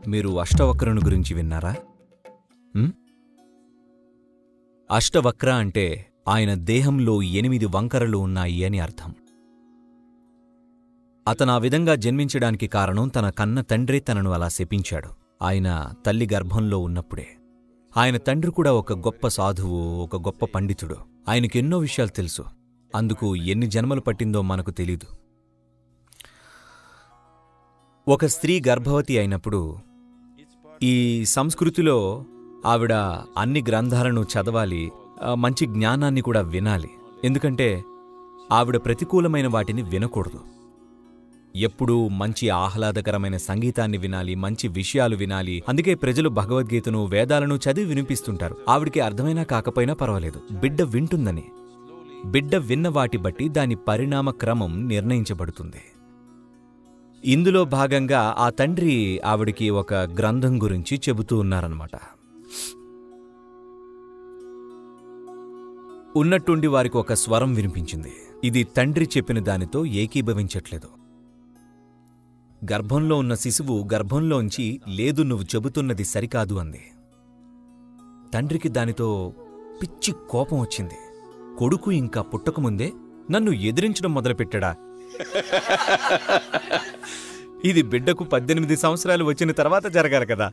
మీరు అష్టవక్రుని గురించి విన్నారా ఉం? అష్టవక్ర అంటే ఆయన దేహంలో ఎనిమిది వంకరలు ఉన్నాయి అని అర్థం అతను ఆ విధంగా జన్మించడానికి కారణం తన కన్న తండ్రి తనను అలా శపించాడు ఆయన తల్లి గర్భంలో ఉన్నప్పుడే ఆయన తండ్రి కూడా ఒక గొప్ప సాధువు ఒక గొప్ప పండితుడు ఆయనకు ఎన్నో విషయాలు తెలుసు అందుకు ఎన్ని జన్మలు పట్టిందో మనకు తెలీదు ఒక స్త్రీ గర్భవతి అయినప్పుడు ఈ సంస్కృతిలో ఆవిడ అన్ని గ్రంథాలను చదవాలి ఆ, మంచి జ్ఞానాన్ని కూడా వినాలి ఎందుకంటే ఆవిడ ప్రతికూలమైన వాటిని వినకూడదు ఎప్పుడూ మంచి ఆహ్లాదకరమైన సంగీతాన్ని వినాలి మంచి విషయాలు వినాలి అందుకే ప్రజలు భగవద్గీతను వేదాలను చదివి వినిపిస్తుంటారు ఆవిడికి అర్థమైనా కాకపోయినా పర్వాలేదు బిడ్డ వింటుందని బిడ్డ విన్న వాటి బట్టి దాని పరిణామ క్రమం నిర్ణయించబడుతుంది ఇందులో భాగంగా ఆ తండ్రి ఆవిడికి ఒక గ్రంథం గురించి చెబుతూ ఉన్నారన్నమాట ఉన్నట్టుండి వారికి ఒక స్వరం వినిపించింది ఇది తండ్రి చెప్పిన దానితో ఏకీభవించట్లేదు గర్భంలో ఉన్న శిశువు గర్భంలోంచి లేదు నువ్వు చెబుతున్నది సరికాదు అంది తండ్రికి దానితో పిచ్చి కోపం వచ్చింది కొడుకు ఇంకా పుట్టకముందే నన్ను ఎదిరించడం మొదలుపెట్టాడా ఇది బిడ్డకు పద్దెనిమిది సంవత్సరాలు వచ్చిన తర్వాత జరగాలి కదా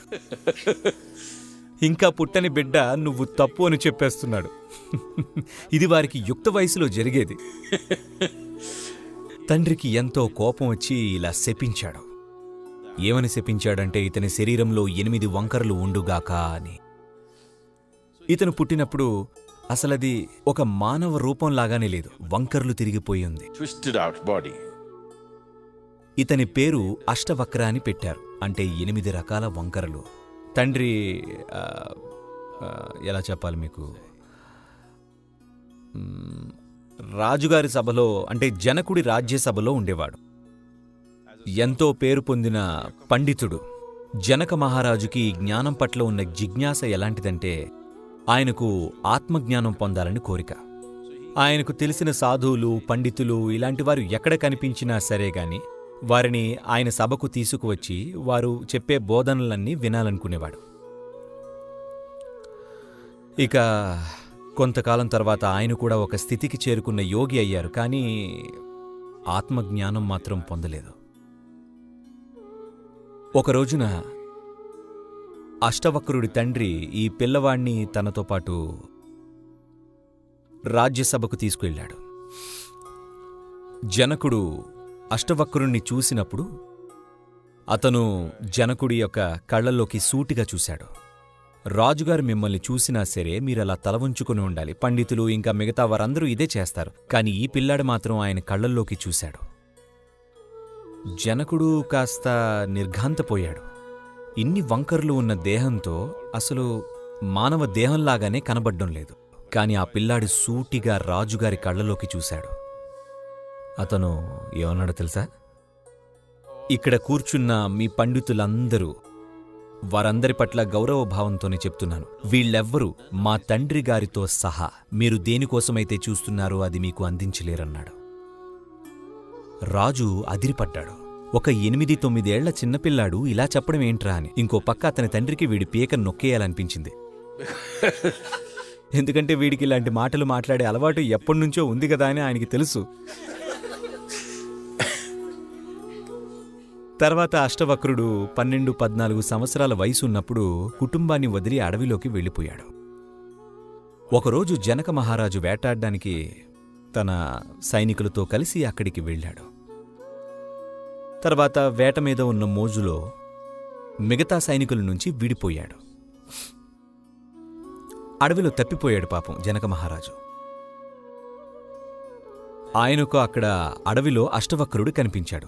ఇంకా పుట్టని బిడ్డ నువ్వు తప్పు అని చెప్పేస్తున్నాడు ఇది వారికి యుక్త వయసులో జరిగేది తండ్రికి ఎంతో కోపం వచ్చి ఇలా శపించాడు ఏమని శపించాడంటే ఇతని శరీరంలో ఎనిమిది వంకరలు ఉండుగాక అని ఇతను పుట్టినప్పుడు అసలది ఒక మానవ రూపంలాగానే లేదు వంకర్లు తిరిగిపోయి ఉంది Twisted out body. ఇతని పేరు అష్టవక్ర అని పెట్టారు అంటే ఎనిమిది రకాల వంకరలు తండ్రి ఆ, ఆ, ఎలా చెప్పాలి మీకు మ్, రాజుగారి సభలో అంటే జనకుడి రాజ్యసభలో ఉండేవాడు ఎంతో పేరు పొందిన పండితుడు జనక మహారాజుకి జ్ఞానం పట్ల ఉన్న జిజ్ఞాస ఎలాంటిదంటే ఆయనకు ఆత్మజ్ఞానం పొందాలని కోరిక ఆయనకు తెలిసిన సాధువులు పండితులు ఇలాంటి వారు ఎక్కడ కనిపించినా సరే గాని వారిని ఆయన సభకు తీసుకువచ్చి వారు చెప్పే బోధనలన్నీ వినాలనుకునేవాడు ఇక కొంతకాలం తర్వాత ఆయన కూడా ఒక స్థితికి చేరుకున్న యోగి అయ్యారు కానీ ఆత్మజ్ఞానం మాత్రం పొందలేదు ఒక రోజున అష్టవక్రుడి తండ్రి ఈ పిల్లవాణ్ణి తనతో పాటు రాజ్యసభకు తీసుకువెళ్ళాడు జనకుడు అష్టవక్రుణ్ణి చూసినప్పుడు అతను జనకుడి యొక్క కళ్ళల్లోకి సూటిగా చూశాడు రాజుగారు మిమ్మల్ని చూసినా సరే మీరలా తల ఉంచుకుని ఉండాలి పండితులు ఇంకా మిగతా వారందరూ ఇదే చేస్తారు కానీ ఈ పిల్లాడు మాత్రం ఆయన కళ్ళల్లోకి చూశాడు జనకుడు కాస్త నిర్ఘాంతపోయాడు ఇన్ని వంకర్లు ఉన్న దేహంతో అసలు మానవ దేహంలాగానే కనబడ్డం లేదు కాని ఆ పిల్లాడు సూటిగా రాజుగారి కళ్ళలోకి చూశాడు అతను ఏమన్నాడో తెలుసా ఇక్కడ కూర్చున్న మీ పండితులందరూ వారందరి పట్ల గౌరవ భావంతోనే చెప్తున్నాను వీళ్ళెవ్వరూ మా తండ్రి గారితో సహా మీరు దేనికోసమైతే చూస్తున్నారో అది మీకు అందించలేరన్నాడు రాజు అదిరిపడ్డాడు ఒక ఎనిమిది తొమ్మిదేళ్ల చిన్నపిల్లాడు ఇలా చెప్పడం ఏంట్రా అని ఇంకో పక్క అతని తండ్రికి వీడి పీక నొక్కేయాలనిపించింది ఎందుకంటే వీడికి ఇలాంటి మాటలు మాట్లాడే అలవాటు ఎప్పటినుంచో ఉంది కదా అని ఆయనకి తెలుసు తర్వాత అష్టవక్రుడు పన్నెండు పద్నాలుగు సంవత్సరాల వయసు ఉన్నప్పుడు కుటుంబాన్ని వదిలి అడవిలోకి వెళ్ళిపోయాడు ఒకరోజు జనక మహారాజు వేటాడడానికి తన సైనికులతో కలిసి అక్కడికి వెళ్ళాడు తర్వాత వేట మీద ఉన్న మోజులో మిగతా సైనికుల నుంచి విడిపోయాడు అడవిలో తప్పిపోయాడు పాపం జనక మహారాజు ఆయనకు అక్కడ అడవిలో అష్టవక్రుడు కనిపించాడు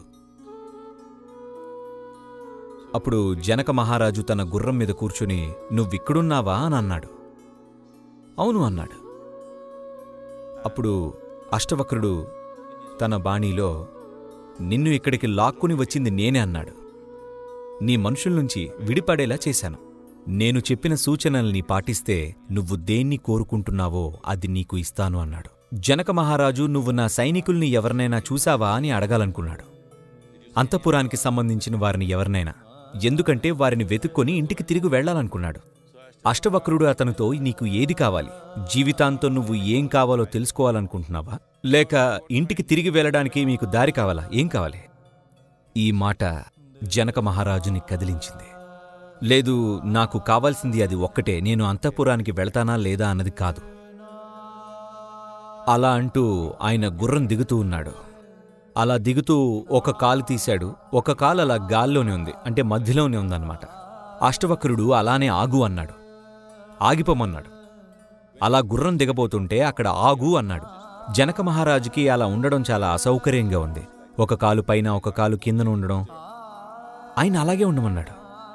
అప్పుడు జనక మహారాజు తన గుర్రం మీద కూర్చుని నువ్విక్కడున్నావా అని అన్నాడు అవును అన్నాడు అప్పుడు అష్టవక్రుడు తన బాణీలో నిన్ను ఇక్కడికి లాక్కుని వచ్చింది నేనే అన్నాడు నీ మనుషుల నుంచి విడిపడేలా చేశాను నేను చెప్పిన సూచనల్ని పాటిస్తే నువ్వు దేన్ని కోరుకుంటున్నావో అది నీకు ఇస్తాను అన్నాడు జనక మహారాజు నువ్వు నా సైనికుల్ని ఎవరినైనా చూశావా అని అడగాలనుకున్నాడు అంతఃపురానికి సంబంధించిన వారిని ఎవరినైనా ఎందుకంటే వారిని వెతుక్కొని ఇంటికి తిరిగి వెళ్ళాలనుకున్నాడు అష్టవక్రుడు అతనితో నీకు ఏది కావాలి జీవితాంతం నువ్వు ఏం కావాలో తెలుసుకోవాలనుకుంటున్నావా లేక ఇంటికి తిరిగి వెళ్ళడానికి మీకు దారి కావాలా ఏం కావాలి ఈ మాట జనక మహారాజుని కదిలించింది లేదు నాకు కావాల్సింది అది ఒక్కటే నేను అంతఃపురానికి వెళ్తానా లేదా అన్నది కాదు అలా అంటూ ఆయన గుర్రం దిగుతూ ఉన్నాడు అలా దిగుతూ ఒక కాలు తీశాడు ఒక కాలు అలా గాల్లోనే ఉంది అంటే మధ్యలోనే ఉందన్నమాట అష్టవక్రుడు అలానే ఆగు అన్నాడు ఆగిపోమన్నాడు అలా గుర్రం దిగబోతుంటే అక్కడ ఆగు అన్నాడు జనక మహారాజుకి అలా ఉండడం చాలా అసౌకర్యంగా ఉంది ఒక కాలు పైన ఒక కాలు కిందన ఉండడం ఆయన అలాగే ఉండమన్నాడు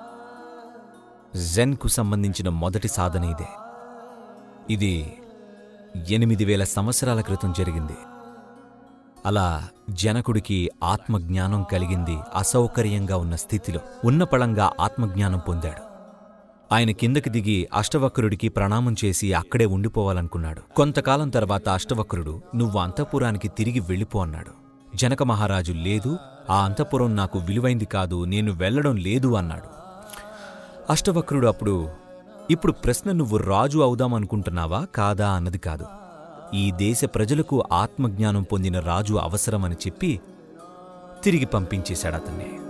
జెన్కు సంబంధించిన మొదటి సాధన ఇదే ఇది ఎనిమిది వేల సంవత్సరాల క్రితం జరిగింది అలా జనకుడికి ఆత్మజ్ఞానం కలిగింది అసౌకర్యంగా ఉన్న స్థితిలో ఉన్నపళంగా ఆత్మజ్ఞానం పొందాడు ఆయన కిందకి దిగి అష్టవక్రుడికి ప్రణామం చేసి అక్కడే ఉండిపోవాలనుకున్నాడు కొంతకాలం తర్వాత అష్టవక్రుడు నువ్వు అంతఃపురానికి తిరిగి వెళ్ళిపో అన్నాడు జనక మహారాజు లేదు ఆ అంతఃపురం నాకు విలువైంది కాదు నేను వెళ్ళడం లేదు అన్నాడు అష్టవక్రుడు అప్పుడు ఇప్పుడు ప్రశ్న నువ్వు రాజు అవుదామనుకుంటున్నావా కాదా అన్నది కాదు ఈ దేశ ప్రజలకు ఆత్మజ్ఞానం పొందిన రాజు అవసరమని చెప్పి తిరిగి పంపించేశాడు అతన్ని